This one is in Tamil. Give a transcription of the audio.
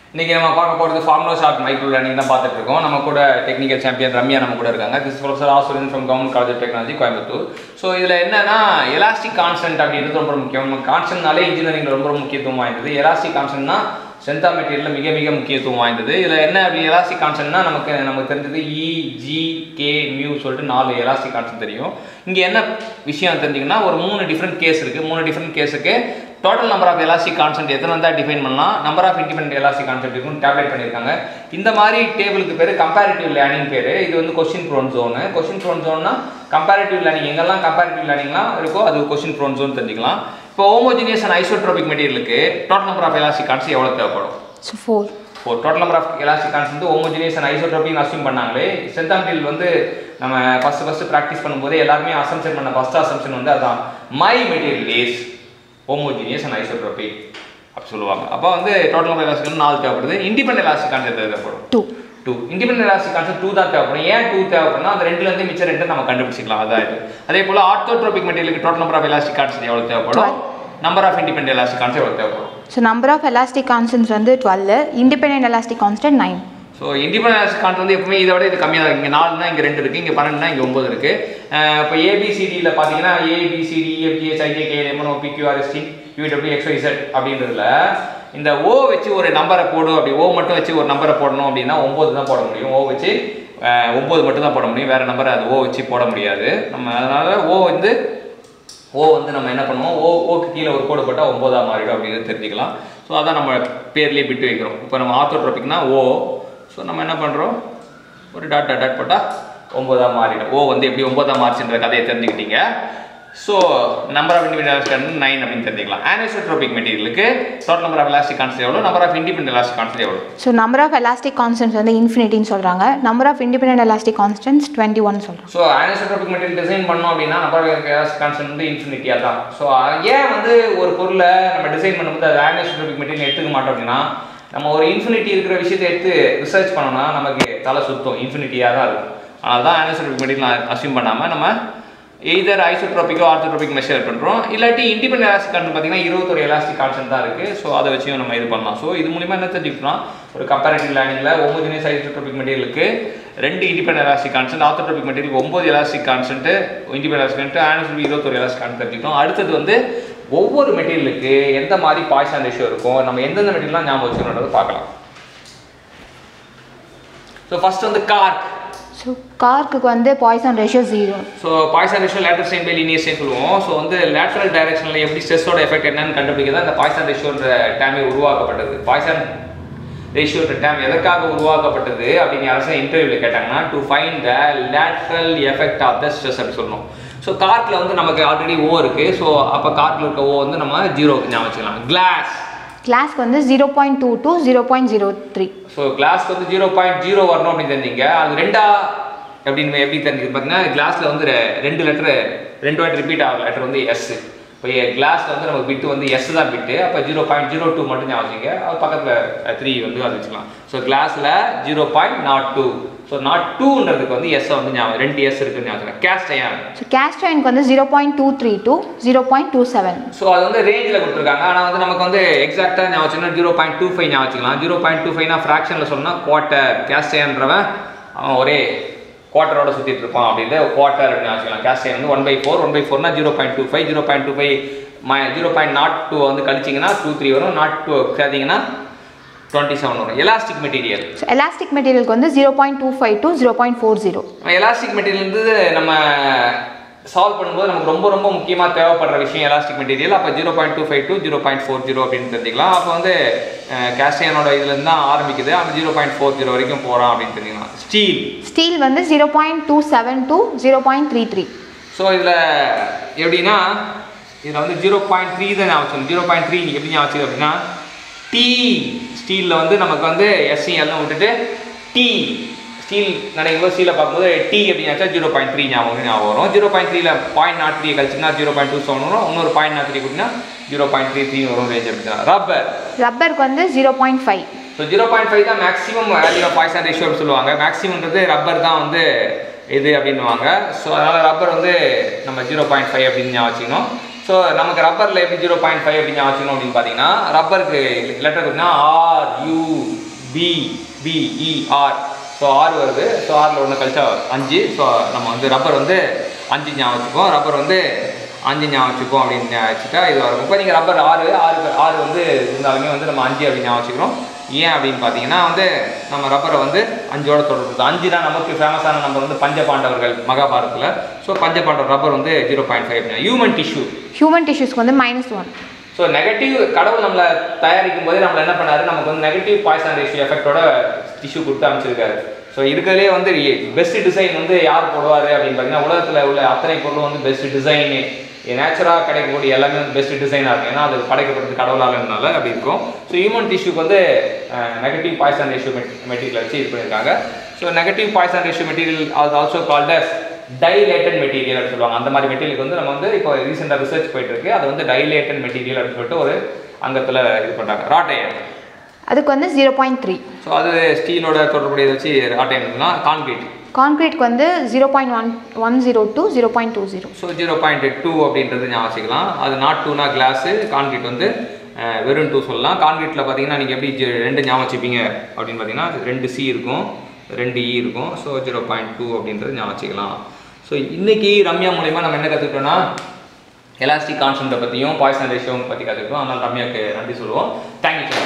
இன்னைக்கு நம்ம பார்க்க போகிறது ஃபார்முலா ஷார்ட் மைக்ரோ லேர்னிங் தான் பார்த்துட்டு இருக்கோம் நம்ம கூட டெக்னிக்கல் சாம்பியன் ரம்யா நம்ம கூட இருக்காங்க this professor Asuran from government college of technology Coimbatore so இதில் என்னன்னா எலாஸ்டிக் கான்ஸ்டன்ட் அப்படின்றது ரொம்ப முக்கியம் நம்ம கான்ஸ்டன்ட்னாலே இன்ஜினியரிங் ரொம்ப ரொம்ப முக்கியத்துவம் வாய்ந்தது எலாஸ்டிக் கான்ஸ்டன்ட்னா ஸ்ட்ரென்த் ஆஃப் மெட்டீரியலில் மிக மிக முக்கியத்துவம் வாய்ந்தது இதில் என்ன அப்படி எலாஸ்டிக் கான்ஸ்டன்ட்னா நமக்கு நமக்கு தெரிஞ்சது இ ஜி கே மியூ சொல்லிட்டு நாலு எலாஸ்டிக் கான்ஸ்டன்ட் தெரியும் இங்கே என்ன விஷயம் தெரிஞ்சிங்கன்னா ஒரு மூணு டிஃப்ரெண்ட் கேஸ் இருக்குது மூணு டிஃப்ரெண்ட் கேஸுக்கு total number of elastic constant எத்தனை வந்தால் டிஃபைன் பண்ணலாம் number of independent elastic constant இருக்குன்னு டேப்லெட் பண்ணியிருக்காங்க இந்த மாதிரி டேபிளுக்கு பேர் கம்பேரிட்டிவ் லேர்னிங் பேர் இது வந்து question prone zone question prone ஜோன்னா கம்பேரிட்டிவ் லேர்னிங் எங்கெல்லாம் கம்பேரிட்டிவ் லேர்னிங்லாம் இருக்கோ அது கொஸ்டின் ப்ரோன் ஜோன் தெரிஞ்சுக்கலாம் இப்போ ஹோமோஜினியஸ் அண்ட் ஐசோட்ரோபிக் மெட்டீரியலுக்கு total number of elastic constant எவ்வளோ தேவைப்படும் ஸோ ஃபோர் இப்போ total number of elastic constant வந்து ஹோமோஜினியஸ் அண்ட் ஐசோட்ரோபிக் அசியூம் பண்ணாங்களே செந்தாம்பில் வந்து நம்ம ஃபஸ்ட்டு ஃபஸ்ட்டு ப்ராக்டிஸ் பண்ணும்போது எல்லாருமே அசம்ஷன் பண்ண ஃபஸ்ட் அசம்ஷன் வந்து அதான் my material is homogeneous and isotropic அப்படி சொல்லுவாங்க அப்போ வந்து டோட்டல் நம்பர் எலாஸ்டிக் நாலு தேவைப்படுது இண்டிபெண்ட் எலாஸ்டிக் கான்செப்ட் தேவைப்படும் two two independent elastic concept two தான் தேவைப்படும் ஏன் டூ தேவைப்படும்னா அந்த ரெண்டுலேருந்து மிச்சம் ரெண்டு நம்ம கண்டுபிடிச்சிக்கலாம் அதான் இது அதே போல் ஆர்த்தோட்ரோபிக் மெட்டீரியலுக்கு total number of elastic concept எவ்வளோ தேவைப்படும் number of independent elastic concept எவ்வளோ தேவைப்படும் so number of elastic constants வந்து twelve independent elastic constant nine so independent elastic concept வந்து எப்பவுமே இதை விட இது கம்மியாக தான் இங்கே நாலுனா இங்கே ரெண்டு இருக்குது இங்கே பன்னெண்டுனா இங்கே ஒம்பது இருக்குது இப்போ ஏபிசிடியில் பார்த்தீங்கன்னா ABCD EFGH IJK MNO PQRST UW XYZ அப்படின்றதுல இந்த ஓ வச்சு ஒரு நம்பரை போடும் அப்படி ஓ மட்டும் வச்சு ஒரு நம்பரை போடணும் அப்படின்னா ஒம்பது தான் போட முடியும் ஓ வச்சு அஹ், ஒம்பது மட்டும் தான் போட முடியும் வேறு நம்பரை அது ஓ வச்சு போட முடியாது நம்ம அதனால் ஓ வந்து ஓ வந்து நம்ம என்ன பண்ணுவோம் ஓ ஓக்கு கீழே ஒரு கோடு போட்டால் ஒம்போதா மாறிடும் அப்படின்னு தெரிஞ்சுக்கலாம் ஸோ அதான் நம்ம பேர்லேயே பிட்டு வைக்கிறோம் இப்போ நம்ம ஆர்த்தோட்ரோபிக்னா ஓ ஸோ நம்ம என்ன பண்ணுறோம் ஒரு டாட் டாட் டாட் போட்டால் ஒம்போதா மாறிடும் ஓ வந்து எப்படி ஒம்போதா மாறிச்சுன்ற கதையை தெரிஞ்சுக்கிட்டீங்க so number of independent nine அப்படின்னு தெரிஞ்சுக்கலாம் ஆனிசோட்ரோபிக் மெட்டீரியலுக்கு total number of elastic concept எவ்வளோ number of independent elastic concept எவ்வளோ so number of elastic constants வந்து இன்ஃபினிட்டின்னு சொல்கிறாங்க number of independent elastic constants twenty one சொல்கிறாங்க ஸோ அனிசோட்ரோபிக் மெட்டீரியல் டிசைன் பண்ணோம் அப்படின்னா நம்பர் கான்செப்ட் வந்து இன்ஃபினிட்டியாக தான் ஸோ ஏன் வந்து ஒரு பொருளை நம்ம டிசைன் பண்ணும்போது அது அனிசோட்ரோபிக் மெட்டீரியல் எடுத்துக்க மாட்டோம் அப்படின்னா நம்ம ஒரு இன்ஃபினிட்டி இருக்கிற விஷயத்தை எடுத்து ரிசர்ச் பண்ணோம்னா நமக்கு தலை சுத்தம் இன்ஃபினிட்டியாக தான் இருக்கும் அதனால தான் அனிசோட்ரோபிக் மெட்டீரியல் அசியூம் பண்ணாமல் நம்ம எய்தர் ஐசோட்ரோபிக்கோ ஆர்த்தோட்ரோபிக் மெஷர் பண்ணுறோம் இல்லாட்டி இண்டிபெண்ட் எலாஸ்டிக் கான்செப்ட் பார்த்தீங்கன்னா இருபத்தொரு எலாஸ்டிக் கான்செப்ட் தான் இருக்குது ஸோ அதை வச்சும் நம்ம இது பண்ணலாம் ஸோ இது மூலிமா என்ன தெரிஞ்சுக்கலாம் ஒரு கம்பேரிட்டிவ் லேர்னிங்கில் ஹோமோஜினியஸ் ஐசோட்ரோபிக் மெட்டீரியலுக்கு ரெண்டு independent elastic concept orthotropic material ஒம்பது elastic concept independent elastic concept anisotropic இருபத்தொரு எலாஸ்டிக் கான்செப்ட் தெரிஞ்சுக்கலாம் அடுத்தது வந்து ஒவ்வொரு மெட்டீரியலுக்கு எந்த மாதிரி பாய்சான் ரேஷியோ இருக்கும் நம்ம எந்தெந்த மெட்டீரியல்லாம் ஞாபகம் வச்சுக்கணுன்றதை பார்க்கலாம் ஸோ ஃபர்ஸ்ட் வந்து கார்க் ஸோ கார்க்கு வந்து Poisson ratio zero so Poisson ratio lateral strain by linear strain சொல்லுவோம் ஸோ வந்து லேட்டரல் டைரக்ஷனில் எப்படி ஸ்ட்ரெஸ்ஸோட எஃபெக்ட் என்னன்னு கண்டுபிடிக்க தான் இந்த பாய்சன் ரேஷியோன்ற டேமே உருவாக்கப்பட்டது பாய்சன் ரேஷியோன்ற டேம் எதற்காக உருவாக்கப்பட்டது அப்படின்னு யாராச்சும் இன்டர்வியூவில் கேட்டாங்கன்னா to find the lateral effect of the stress அப்படி சொல்லணும் ஸோ கார்க்கில் வந்து நமக்கு ஆல்ரெடி ஓ இருக்குது ஸோ அப்போ கார்க்கில் இருக்க ஓ வந்து நம்ம ஜீரோக்கு ஞாபகம் வச்சுக்கலாம் கிளாஸ் கிளாஸ்க்கு வந்து zero point two two zero point zero three so கிளாஸ்க்கு வந்து ஜீரோ பாயிண்ட் ஜீரோ வரணும் அப்படின்னு தெரிஞ்சீங்க அது ரெண்டா அப்படின்னு எப்படி தெரிஞ்சுது பார்த்தீங்கன்னா கிளாஸில் வந்து ரெ- ரெண்டு லெட்டர் ரெண்டு வாட்டி ரிப்பீட் ஆகிற லெட்டர் வந்து எஸ் இப்போ கிளாஸில் வந்து நமக்கு பிட்டு வந்து எஸ் தான் பிட்டு அப்போ ஜீரோ பாயிண்ட் ஜீரோ டூ மட்டும் ஞாபகம் வச்சுங்க அது பக்கத்தில் த்ரீ வந்து அது வச்சுக்கலாம் ஸோ கிளாஸில் zero point not two so not டூன்றதுக்கு வந்து எஸ் வந்து ஞாபகம் ரெண்டு எஸ் இருக்குன்னு ஞாபகம் கேஸ்ட் ஐயான் ஸோ கேஸ்ட்ரைனுக்கு வந்து zero point two three two zero point two seven so அது வந்து ரேஞ்சில் கொடுத்துருக்காங்க ஆனால் வந்து நமக்கு வந்து எக்ஸாக்டாக ஞாபகம் வச்சுக்கணும் ஜீரோ பாயிண்ட் டூ ஃபைவ் ஞாபகம் வச்சுக்கலாம் ஜீரோ பாயிண்ட் டூ ஃபைவ்னா ஃப்ராக்ஷனில் சொன்னால் குவார்ட்டர் கேஸ்டேன்றவன் அவன் ஒரே குவார்ட்டரோட சுற்றிட்டு இருப்பான் அப்படின்னு குவார்ட்டர் அப்படின்னு வச்சுக்கலாம் கேஸ்டேன் வந்து one by four one by ஃபோர்னா zero point two five zero point two five zero point not two வந்து கழிச்சிங்கன்னா டூ த்ரீ வரும் நாட் டூ சேர்த்திங்கன்னா டுவெண்ட்டி செவன் வரும் எலாஸ்டிக் மெட்டீரியல் ஸோ எலாஸ்டிக் மெட்டீரியலுக்கு வந்து zero point two five two zero point four zero elastic material வந்து நம்ம சால்வ் பண்ணும்போது நமக்கு ரொம்ப ரொம்ப முக்கியமாக தேவைப்படுற விஷயம் எலாஸ்டிக் மெட்டீரியல் அப்போ zero point two five two zero point four zero அப்படின்னு தெரிஞ்சுக்கலாம் அப்போ வந்து கேஸ்டியனோட இதுலேருந்து தான் ஆரம்பிக்குது அந்த ஜீரோ பாயிண்ட் ஃபோர் ஜீரோ வரைக்கும் போகிறான் அப்படின்னு தெரிஞ்சுக்கலாம் ஸ்டீல் ஸ்டீல் வந்து zero point two seven two zero point three three so இதில் எப்படின்னா இதில் வந்து ஜீரோ பாயிண்ட் த்ரீ தான் ஞாபகம் வச்சுக்கணும் ஜீரோ பாயிண்ட் த்ரீ எப்படி ஞாபகம் வச்சுக்கணும் அப்படின்னா டி ஸ்டீலில் வந்து நமக்கு வந்து எஸ்சி எல்லாம் விட்டுட்டு டி ஸ்டீல் நினைக்கும்போது ஸ்டீலில் பார்க்கும்போது டி அப்படின்னு ஜீரோ பாயிண்ட் த்ரீ ஞாபகம் ஞாபகம் வரும் ஜீரோ பாயிண்ட் த்ரீல பாயிண்ட் நாட் த்ரீ கழிச்சுன்னா ஜீரோ பாயிண்ட் டூ செவன் வரும் இன்னொரு பாயிண்ட் நாட் த்ரீ கொடுத்தீங்கன்னா ஜீரோ பாயிண்ட் த்ரீ த்ரீ வரும் ரேஞ்ச் அப்படின்னா ரப்பர் ரப்பருக்கு வந்து zero point five so zero point five தான் maximum value of Poisson ratio சொல்லுவாங்க மேக்ஸிமம்ன்றது ரப்பர் தான் வந்து இது அப்படின்னுவாங்க ஸோ அதனால் ரப்பர் வந்து நம்ம ஜீரோ பாயிண்ட் ஃபைவ் அப்படின்னு ஞாபகம் வச்சுக்கணும் ஸோ நமக்கு ரப்பரில் எப்படி ஜீரோ பாயிண்ட் ஃபைவ் அப்படின்னு வச்சுக்கணும் அப்படின்னு பார்த்தீங்கன்னா ரப்பருக்கு லெட்டர் பார்த்தீங்கன்னா R U B B E R so ஆறு வருது ஸோ ஆறில் ஒன்று கழிச்சா அஞ்சு ஸோ நம்ம வந்து ரப்பர் வந்து அஞ்சு ஞாபகம் வச்சுப்போம் ரப்பர் வந்து அஞ்சு ஞாபகம் வச்சுப்போம் அப்படின்னு ஞாபகம் வச்சுட்டா இது வரும் இப்போ நீங்கள் ரப்பர் ஆறு ஆறு ஆறு வந்து இருந்தாலுமே வந்து நம்ம அஞ்சு அப்படின்னு ஞாபகம் வச்சுக்கிறோம் ஏன் அப்படின்னு பார்த்தீங்கன்னா வந்து நம்ம ரப்பரை வந்து அஞ்சோட தொடர்பு அஞ்சு தான் நமக்கு ஃபேமஸான நம்பர் வந்து பஞ்ச பாண்டவர்கள் மகாபாரத்தில் ஸோ பஞ்ச பாண்டவர் ரப்பர் வந்து zero point five human tissue human டிஷ்யூஸ்க்கு வந்து மைனஸ் ஒன் ஸோ நெகட்டிவ் கடவுள் நம்மளை தயாரிக்கும் போதே நம்மள என்ன பண்ணாரு நமக்கு வந்து நெகட்டிவ் பாய்சன் ரேஷியோ எஃபெக்டோட டிஷ்யூ கொடுத்து அமைச்சிருக்காரு ஸோ இருக்கிறதுலே வந்து பெஸ்ட் டிசைன் வந்து யார் போடுவார் அப்படின்னு பார்த்தீங்கன்னா உலகத்தில் உள்ள அத்தனை பொருளும் வந்து பெஸ்ட் டிசைனு நேச்சுராக கிடைக்கக்கூடிய எல்லாமே வந்து பெஸ்ட் டிசைனாக இருக்கும் ஏன்னா அது படைக்கப்படுறது கடவுளாலனால அப்படி இருக்கும் ஸோ ஹியூமன் டிஷ்யூக்கு வந்து நெகட்டிவ் பாய்சன் ரேஷியோ மெட்டீரியல் வச்சு இது பண்ணியிருக்காங்க so negative Poisson ratio material அது also called as dilated material அப்படின்னு சொல்லுவாங்க அந்த மாதிரி மெட்டீரியலுக்கு வந்து நம்ம வந்து இப்போ ரீசெண்டாக ரிசர்ச் போயிட்டு இருக்கு அது வந்து டைலேட்டட் மெட்டீரியல் அப்படின்னு சொல்லிட்டு ஒரு அங்கத்தில் இது பண்ணுறாங்க ராட்டையன் அதுக்கு வந்து ஜீரோ பாயிண்ட் த்ரீ ஸோ அது ஸ்டீலோட தொடர்புடையதை வச்சு ராட்டையன்லாம் கான்கிரீட் கான்க்ரீட்க்கு வந்து zero point one one zero two zero point two zero so zero point two அப்படின்றது ஞாபகம் வச்சுக்கலாம் அது நாட் டூனா கிளாஸு கான்கிரீட் வந்து அஹ், வெறும் டூ சொல்லலாம் கான்கிரீட்டில் பார்த்தீங்கன்னா நீங்கள் எப்படி ஜி- ரெண்டு ஞாபகம் வச்சுப்பீங்க அப்படின்னு பார்த்தீங்கன்னா ரெண்டு சி இருக்கும் ரெண்டு இ இருக்கும் ஸோ ஜீரோ பாயிண்ட் டூ அப்படின்றது ஞாபகம் வச்சுக்கலாம் ஸோ இன்னைக்கு ரம்யா மூலயமா நம்ம என்ன கற்றுக்கிட்டோம்னா எலாஸ்டிக் கான்செப்டை பற்றியும் பாய்சன் ரேஷியோவும் பற்றி கற்றுக்கிட்டோம் அதனால் ரம்யாவுக்கு நன்றி சொல்லுவோம் தேங்க்யூ